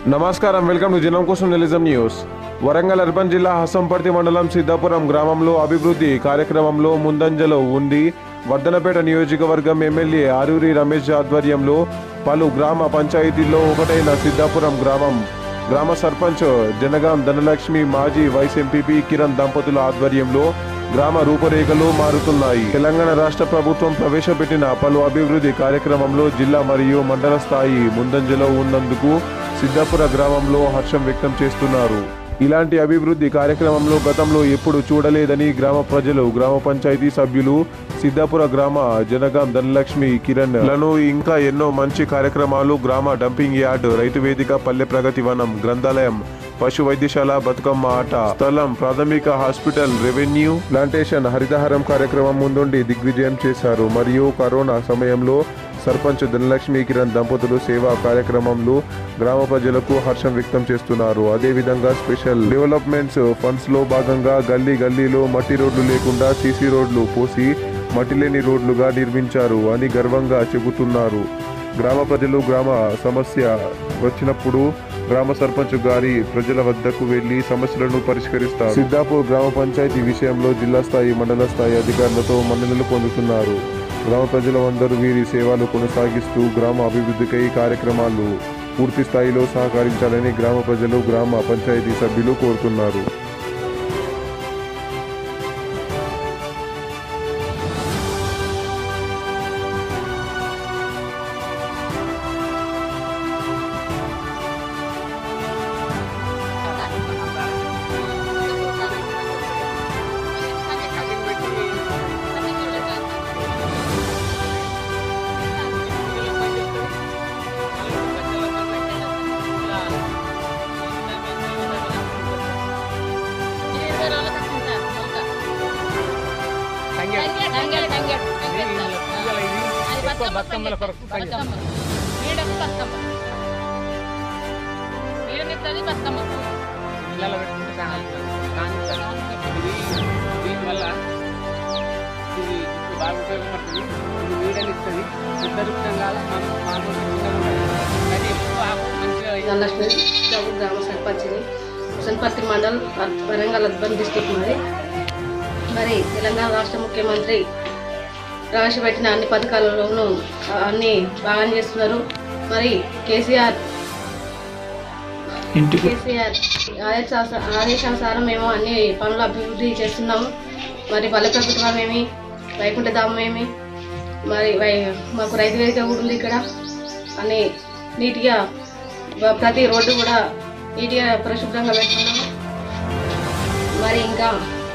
నమస్కారం welcome to జనం కోసం నిలిజం న్యూస్ వరంగల్ అర్బన్ జిల్లా హసంపర్తి మండలం సిద్ధాపురం గ్రామంలో అభివృద్ధి కార్యక్రమంలో ముందంజలో ఉంది వర్ధనపేట నియోజకవర్గం ఎమ్మెల్యే ఆరూరి రమేష్ ఆధ్వర్యంలో పలు గ్రామ పంచాయతీల్లో ఒకటైన సిద్ధాపురం గ్రామం గ్రామ సర్పంచ్ జనగాం ధనలక్ష్మి మాజీ వైస్ ఎంపీపీ కిరణ్ దంపతుల ఆధ్వర్యంలో గ్రామ రూపురేఖలు మారుతున్నాయి తెలంగాణ రాష్ట్ర ప్రభుత్వం ప్రవేశపెట్టిన పలు అభివృద్ధి కార్యక్రమంలో జిల్లా మరియు మండల స్థాయి ముందంజలో ఉన్నందుకు సిద్ధాపుర గ్రామంలో హర్షం వ్యక్తం చేస్తున్నారు ఇలాంటి అభివృద్ధి కార్యక్రమంలో గతంలో ఎప్పుడు చూడలేదని గ్రామ ప్రజలు గ్రామ పంచాయతీ సభ్యులు సిద్ధాపుర గ్రామ జనగాం ధనలక్ష్మి కిరణ్ లను ఇంకా ఎన్నో మంచి కార్యక్రమాలు గ్రామ డంపింగ్ యార్డ్ రైతు వేదిక పల్లె ప్రగతి వనం గ్రంథాలయం పశు వైద్యశాల బతుకమ్మ ఆట స్థలం ప్రాథమిక హాస్పిటల్ రెవెన్యూ ప్లాంటేషన్ హరితహారం కార్యక్రమం ముందుండి దిగ్విజయం చేశారు మరియు కరోనా సమయంలో సర్పంచ్ ధనలక్ష్మి కిరణ్ దంపతులు సేవా కార్యక్రమంలో గ్రామ ప్రజలకు హర్షం వ్యక్తం చేస్తున్నారు అదేవిధంగా స్పెషల్ డెవలప్మెంట్స్ ఫండ్స్ లో భాగంగా గల్లీ గల్లీలో మట్టి రోడ్లు లేకుండా సీసీ రోడ్లు పోసి మట్టి లేని రోడ్లుగా నిర్మించారు అని గర్వంగా చెబుతున్నారు గ్రామ ప్రజలు గ్రామ సమస్య వచ్చినప్పుడు గ్రామ సర్పంచ్ గారి ప్రజల వద్దకు వెళ్లి సమస్యలను పరిష్కరిస్తారు సిద్ధాపూర్ గ్రామ పంచాయతీ విషయంలో జిల్లా స్థాయి మండల స్థాయి అధికారులతో మన్ననలు పొందుతున్నారు గ్రామ ప్రజలందరూ వీరి సేవలు కొనసాగిస్తూ గ్రామ అభివృద్ధికై కార్యక్రమాలు పూర్తి స్థాయిలో సహకరించాలని గ్రామ ప్రజలు గ్రామ పంచాయతీ సభ్యులు కోరుతున్నారు బతుకమ్మల కొరకు బతుకమ్మ నీడకు బతుకమ్మ నీడనిస్తుంది బతుకమ్మ ఇళ్ళలో పెట్టుకుంటే కానిస్తుంది ఇది దీనివల్ల ఇది ఇప్పుడు బాగా ఉపయోగపడుతుంది ఇది నీడనిస్తుంది పెద్ద వృక్షం కాదు మనం మామూలు చిన్నగా ఉంటుంది. కానీ ఎక్కువ ఆకు మంచిగా ధనలక్ష్మి చౌక్ గ్రామ సర్పంచ్ని హుసన్పర్తి మండల్ అర్- వరంగల్ అర్బన్ డిస్టిక్ మరి మరి తెలంగాణ రాష్ట్ర ముఖ్యమంత్రి ప్రవేశపెట్టిన అన్ని పథకాలలోనూ ఆ, అన్ని బాగా చేస్తున్నారు మరి కేసీఆర్ కేసీఆర్ ఆదేశాస ఆదేశానుసారం మేము అన్ని పనులు అభివృద్ధి చేస్తున్నాము మరి పల్లె ప్రభుత్వం ఏమి వైకుంఠ ధామం ఏమి మరి వై మాకు రైతు వేదిక కూడా ఉంది ఇక్కడ అన్ని నీట్గా బ- ప్రతి రోడ్డు కూడా నీట్గా పరిశుభ్రంగా పెట్టుకున్నాము మరి ఇంకా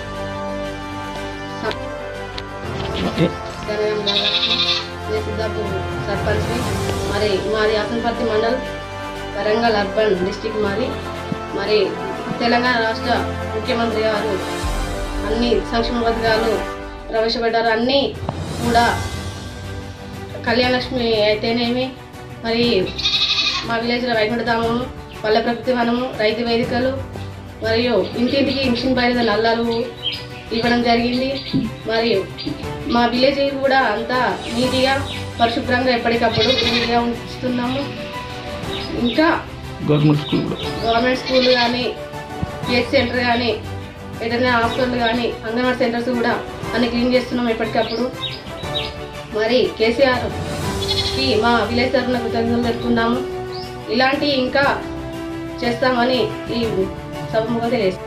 ధనరాం దాదాపు నేను సిద్ధాపూర్ సర్పంచ్ని మరి మాది అసన్పర్తి మండల్ వరంగల్ అర్బన్ డిస్టిక్ మాది మరి తెలంగాణ రాష్ట్ర ముఖ్యమంత్రి గారు అన్ని సంక్షేమ పథకాలు ప్రవేశపెట్టారు అన్నీ కూడా కళ్యాణలక్ష్మి అయితేనేమి మరి మా విలేజ్లో వైకుంఠధామము పల్లె ప్రకృతి వనము రైతు వేదికలు మరియు ఇంటింటికి మిషన్ బయట నల్లాలు ఇవ్వడం జరిగింది మరియు మా విలేజ్ కూడా అంతా నీట్గా పరిశుభ్రంగా ఎప్పటికప్పుడు నీట్గా ఉంచుతున్నాము ఇంకా గవర్నమెంట్ స్కూల్ కూడా గవర్నమెంట్ స్కూల్ కానీ హెల్త్ సెంటర్ కానీ వెటర్నరీ హాస్పిటల్ కానీ అంగన్వాడీ సెంటర్స్ కూడా అన్ని క్లీన్ చేస్తున్నాం ఎప్పటికప్పుడు మరి కేసీఆర్కి మా విలేజ్ తరఫున కృతజ్ఞతలు తెలుపుతున్నాము ఇలాంటి ఇంకా చేస్తామని ఈ సభముగా తెలియజేస్తాం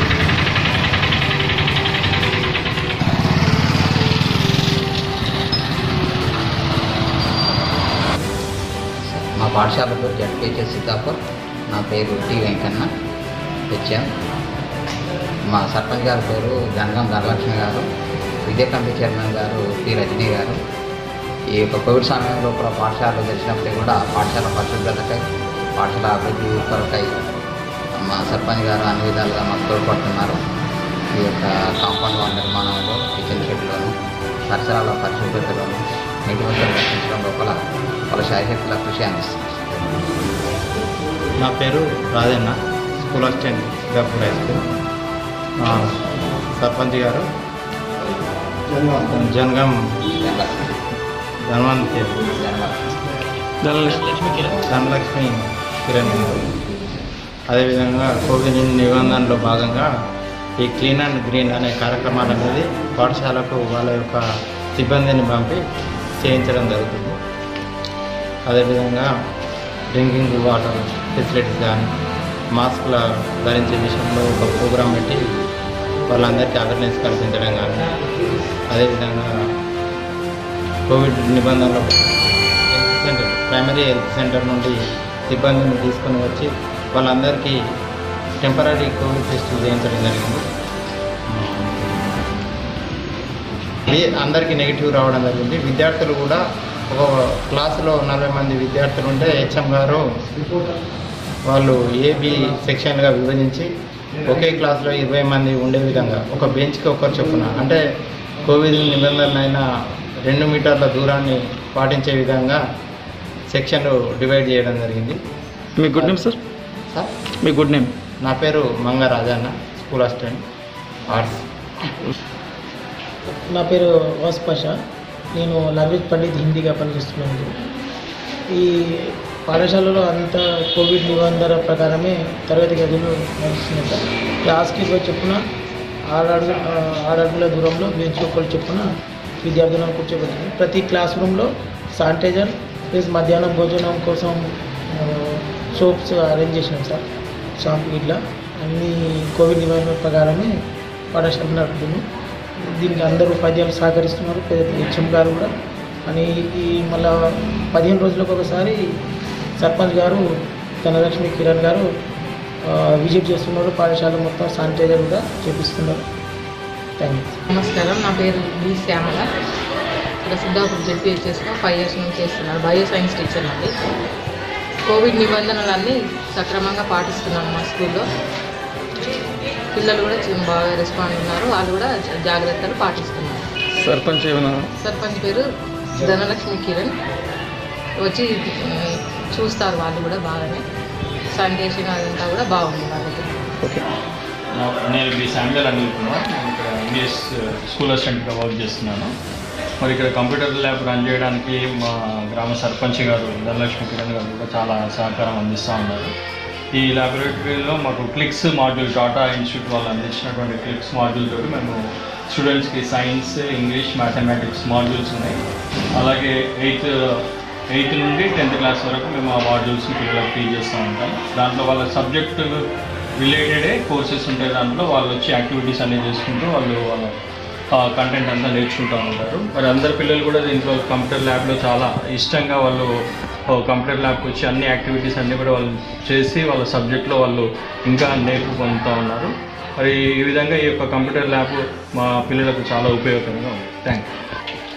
మా పాఠశాల పేరు జడ్కేచే సీతాపూర్ నా పేరు టి వెంకన్న హెచ్ఎం మా సర్పంచ్ గారి పేరు గంగం ధనలక్ష్మి గారు విద్యా కమిటీ చైర్మన్ గారు పి రజనీ గారు ఈ యొక్క కోవిడ్ సమయంలో కూడా పాఠశాలలో తెచ్చినప్పుడు కూడా పాఠశాల పరిశుభ్రతకై పాఠశాల అభివృద్ధి కొరకై మా సర్పంచ్ గారు అన్ని విధాలుగా మాకు తోడ్పడుతున్నారు ఈ యొక్క కాంపౌండ్ వాల్ నిర్మాణంలో కిచెన్ షెడ్లోను పరిసరాల పరిశుభ్రతలోను నీటి వసతులు రక్షించడం లోపల వాళ్ళ శారీరకుల కృషి అందిస్తుంది నా పేరు Rajanna school assistant Siddapur high school మా సర్పంచ్ గారు జనగం ధన్వంత్ ధనలక్ష్మి కిరణ్ గారు అదేవిధంగా కోవిడ్ నిబంధనలో భాగంగా ఈ క్లీన్ అండ్ గ్రీన్ అనే కార్యక్రమాలు అనేది పాఠశాలకు వాళ్ళ యొక్క సిబ్బందిని పంపి చేయించడం జరుగుతుంది అదేవిధంగా డ్రింకింగ్ వాటర్ ఫెసిలిటీస్ కానీ మాస్కుల ధరించే విషయంలో ఒక ప్రోగ్రాం పెట్టి వాళ్ళందరికీ అవేర్నెస్ కల్పించడం కానీ అదేవిధంగా కోవిడ్ నిబంధనలు health centre primary health centre నుండి సిబ్బందిని తీసుకొని వచ్చి వాళ్ళందరికీ టెంపరీ కోవిడ్ టెస్ట్ చేయించడం జరిగింది ఇది అందరికీ నెగిటివ్ రావడం జరిగింది విద్యార్థులు కూడా ఒక క్లాసులో నలభై మంది విద్యార్థులు ఉంటే హెచ్ఎం గారు వాళ్ళు ఏబి సెక్షన్గా విభజించి ఒకే క్లాస్లో ఇరవై మంది ఉండే విధంగా ఒక బెంచ్కి ఒకరు చొప్పున అంటే కోవిడ్ నిబంధనలైన రెండు మీటర్ల దూరాన్ని పాటించే విధంగా సెక్షన్ డివైడ్ చేయడం జరిగింది మీ గుడ్ నేమ్ సార్ సార్ మీ గుడ్ నేమ్ నా పేరు Manga Rajanna school assistant arts నా పేరు వాస్ పాషా నేను లాంగ్వేజ్ పండిత్ హిందీగా పనిచేస్తున్నాను ఈ పాఠశాలలో అంతా కోవిడ్ నిబంధన ప్రకారమే తరగతి గదులు నడుస్తున్నాయి సార్ క్లాస్కి పోయి చెప్పున ఆరడుగు ఆరడుగుల దూరంలో బెంచ్ ఒకళ్ళు చెప్పున విద్యార్థులను కూర్చోబెట్టింది ప్రతి క్లాస్ రూమ్లో శానిటైజర్ ప్లస్ మధ్యాహ్నం భోజనం కోసం సోప్స్ అరేంజ్ చేసినాం సార్ షాంపూ ఇట్లా అన్ని కోవిడ్ నిబంధనల ప్రకారమే పాఠశాల నడుపుతున్నాం దీనికి అందరూ ఉపాధ్యాయులు సహకరిస్తున్నారు హెచ్ఎం గారు కూడా అని ఈ మళ్ళా పదిహేను రోజులకు ఒకసారి సర్పంచ్ గారు ధనలక్ష్మి కిరణ్ గారు ఆ, విజిట్ చేస్తున్నారు పాఠశాల మొత్తం శానిటైజర్ కూడా చేపిస్తున్నారు థ్యాంక్ యూ నమస్కారం నా పేరు బి శ్యామల ఇక్కడ సిద్ధాపూర్ జెడ్పిహెచ్ఎస్లో ఫైవ్ ఇయర్స్ నుంచి చేస్తున్నాను బయో సైన్స్ టీచర్ అండి కోవిడ్ నిబంధనలన్నీ సక్రమంగా పాటిస్తున్నాను మా స్కూల్లో పిల్లలు కూడా చి- బాగా రెస్పాండ్ ఉన్నారు వాళ్ళు కూడా జా- జాగ్రత్తలు పాటిస్తున్నారు సర్పంచ్ ఏమైనా సర్పంచ్ పేరు ధనలక్ష్మి కిరణ్ వచ్చి ఉమ్, చూస్తారు వాళ్ళు కూడా బాగానే శానిటేషన్ అదంతా కూడా బాగుంది వాళ్ళకి ఓకే నా- నేను బి శామ్యుల్ అనిల్ కుమార్ నేను ఇక్కడ ఇంగ్లీష్ స్కూల్ అసిస్టెంట్గా వర్క్ చేస్తున్నాను మరి ఇక్కడ కంప్యూటర్ ల్యాబ్ రన్ చేయడానికి మా గ్రామ సర్పంచ్ గారు ధనలక్ష్మి కిరణ్ గారు కూడా చాలా సహకారం అందిస్తూ ఉన్నారు ఈ ల్యాబొరేటరీలో మాకు క్లిక్స్ మాడ్యూల్ టాటా ఇన్స్టిట్యూట్ వాళ్ళు అందించినటువంటి క్లిక్స్ మాడ్యూల్ తోటి మేము స్టూడెంట్స్కి సైన్స్ ఇంగ్లీష్ మ్యాథమెటిక్స్ మాడ్యూల్స్ ఉన్నాయి అలాగే ఎయిత్ ఎయిత్ నుండి టెన్త్ క్లాస్ వరకు మేము ఆ మాడ్యూల్స్ని పిల్లలకు టీచ్ చేస్తూ ఉంటాం దాంట్లో వాళ్ళ సబ్జెక్ట్ రిలేటెడే కోర్సెస్ ఉంటాయి దాంట్లో వాళ్ళు వచ్చి యాక్టివిటీస్ అన్నీ చేసుకుంటూ వాళ్ళు వాళ్ళ కంటెంట్ అంతా నేర్చుకుంటూ ఉంటారు మరి అందరు పిల్లలు కూడా దీంట్లో కంప్యూటర్ ల్యాబ్లో చాలా ఇష్టంగా వాళ్ళు కంప్యూటర్ ల్యాబ్కి వచ్చి అన్ని యాక్టివిటీస్ అన్నీ కూడా వాళ్ళు చేసి వాళ్ళ సబ్జెక్ట్లో వాళ్ళు ఇంకా నేర్పు పొందుతూ ఉన్నారు మరి ఈ విధంగా ఈ యొక్క కంప్యూటర్ ల్యాబ్ మా పిల్లలకు చాలా ఉపయోగకరంగా ఉంది థ్యాంక్ యూ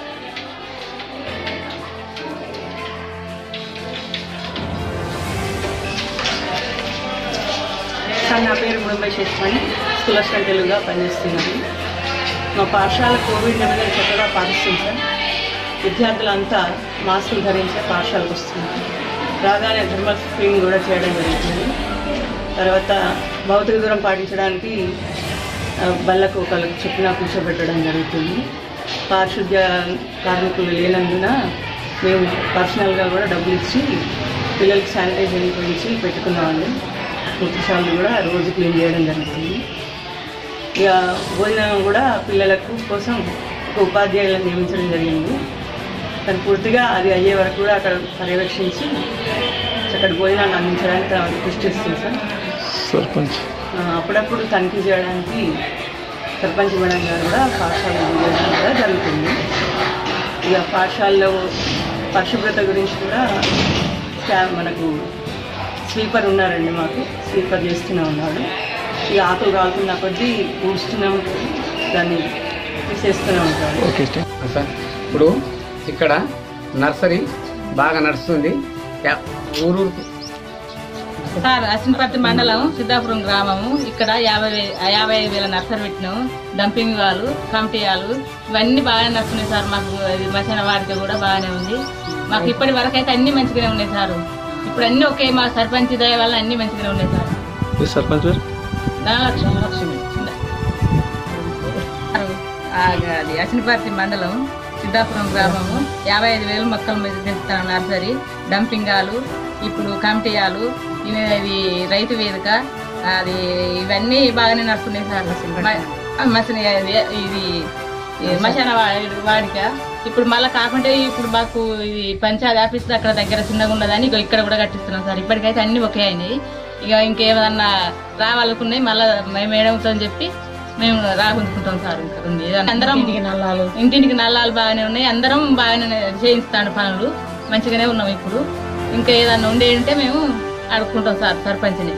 సార్ నా పేరు ముంబై శేషమణి స్కూల్ అసిస్టెంట్ తెలుగుగా పనిచేస్తున్నాను మా పాఠశాల కోవిడ్ నిబంధనలు చక్కగా పాటిస్తుంది సార్ విద్యార్థులంతా మాస్కులు ధరించే పాఠశాలకు వస్తున్నారు రాగానే థర్మల్ స్క్రీనింగ్ కూడా చేయడం జరుగుతుంది తర్వాత భౌతిక దూరం పాటించడానికి ఆ, బళ్ళకు ఒకళ్ళకి చెప్పిన కూర్చోబెట్టడం జరుగుతుంది పారిశుద్ధ్య కార్మికులు లేనందున మేము పర్సనల్గా కూడా డబ్బులు ఇచ్చి పిల్లలకి శానిటైజర్ గురించి పెట్టుకున్నామండి మూత్రశాలను కూడా రోజు క్లీన్ చేయడం జరుగుతుంది ఇక భోజనం కూడా పిల్లలకు కోసం ఒక ఉపాధ్యాయులను నియమించడం జరిగింది కానీ పూర్తిగా అది అయ్యే వరకు కూడా అక్కడ పర్యవేక్షించి అక్కడ భోజనాన్ని అందించడానికి తనకు కృషి చేస్తుంది సార్ సర్పంచ్ ఆ, అప్పుడప్పుడు తనిఖీ చేయడానికి సర్పంచ్ మేడం గారు కూడా పాఠశాల చేయడం కూడా జరుగుతుంది ఇక పాఠశాలలో పరిశుభ్రత గురించి కూడా స్టాఫ్ మనకు స్వీపర్ ఉన్నారండి మాకు స్వీపర్ చేస్తూనే ఉన్నాడు ఇక ఆకులు కాలుతున్న కొద్దీ ఊడుస్తూనే ఉంటుంది దాన్ని తీసేస్తూనే ఉంటాడు ఓకే సార్ ఇప్పుడు ఇక్కడ నర్సరీ బాగా నడుస్తుంది యా- ఊరు సార్ అసినపర్తి మండలం సిద్ధాపురం గ్రామము ఇక్కడ యాభై వే- యాభై ఐదు వేల నర్సరీ పెట్టినాము డంపింగ్ వాళ్ళు కమిటీ వాళ్ళు ఇవన్నీ బాగానే నడుస్తున్నాయి సార్ మాకు ఇది మధ్యాహ్న వాడిక కూడా బాగానే ఉంది మాకు ఇప్పటి వరకు అయితే అన్ని మంచిగానే ఉన్నాయి సార్ ఇప్పుడు అన్ని ఒకే మా సర్పంచ్ దయ వల్ల అన్ని మంచిగానే ఉన్నాయి సార్ ఈ సర్పంచ్ పేరు ధనలక్ష్మి లక్ష్మి అది అసినపర్తి మండలం సిద్ధాపురం గ్రామము యాభై ఐదు వేల మొక్కలు మీద పెంచుతాం నర్సరీ డంపింగ్ హాలు ఇప్పుడు కమిటీ హాలు ఇది ఇది రైతు వేదిక అది ఇవన్నీ బాగానే నడుస్తున్నాయి సార్ మ- మసిన ఇది ఇది ఈ మశాన వా- వాడిక ఇప్పుడు మళ్ళీ కాకుంటే ఇప్పుడు మాకు ఇది పంచాయతీ ఆఫీస్ అక్కడ దగ్గర చిన్నగా ఉన్నదని ఇగో ఇక్కడ కూడా కట్టిస్తున్నాం సార్ ఇప్పటికైతే అన్ని ఒకే అయినాయి ఇక ఇంకేమన్నా రావాలనుకున్నాయి మళ్ళీ మేడంతో చెప్పి మేము రాకుంటుకుంటాం సార్ ఇంకా ఉంది ఏదన్నా అందరం నల్లాలు ఇంటింటికి నల్లాలు బాగానే ఉన్నాయి అందరం బాగానే చేయిస్తాడు పనులు మంచిగానే ఉన్నాం ఇప్పుడు ఇంకా ఏదన్నా ఉండే ఉంటే మేము అడుక్కుంటాం సార్ సర్పంచ్ని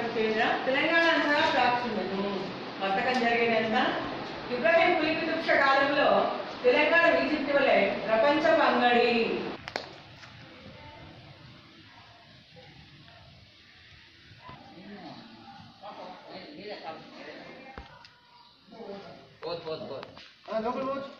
పేరిట తెలంగాణ అంతగా వ్యాప్తుండను వర్తకం జరిగినంత ఇబ్రాహిం పులికితుక్ష కాలంలో తెలంగాణ ఈజిప్ట్ వలె ప్రపంచ అంగడి పోత్ పోత్ పోత్